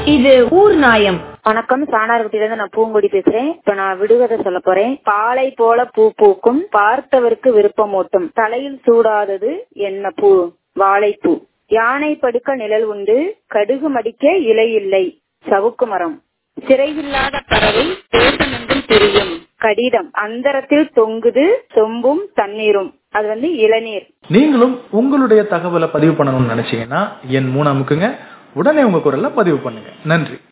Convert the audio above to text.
இது ஊர் நாயம் வணக்கம் சாணார்குட்டில இருந்து நான் பூங்கொடி பேசுறேன் இப்ப நான் விடுகதை சொல்ல போறேன் பாலை போல பூ பூக்கும் பார்த்தவருக்கு விருப்பமூட்டும் தலையில் சூடாதது என்ன பூ வாழைப்பூ யானை படுக்க நிழல் உண்டு கடுகு மடிக்க இலை இல்லை சவுக்கு மரம் சிறையில்லாத பறவை தேசமெங்கும் தெரியும் கடிதம் அந்தரத்தில் தொங்குது சொம்பும் தண்ணீரும் அது வந்து இளநீர் நீங்களும் உங்களுடைய தகவலை பதிவு பண்ணணும்னு நினைச்சீங்கன்னா என் மூணு அமுக்குங்க உடனே உங்க குரல்ல பதிவு பண்ணுங்க நன்றி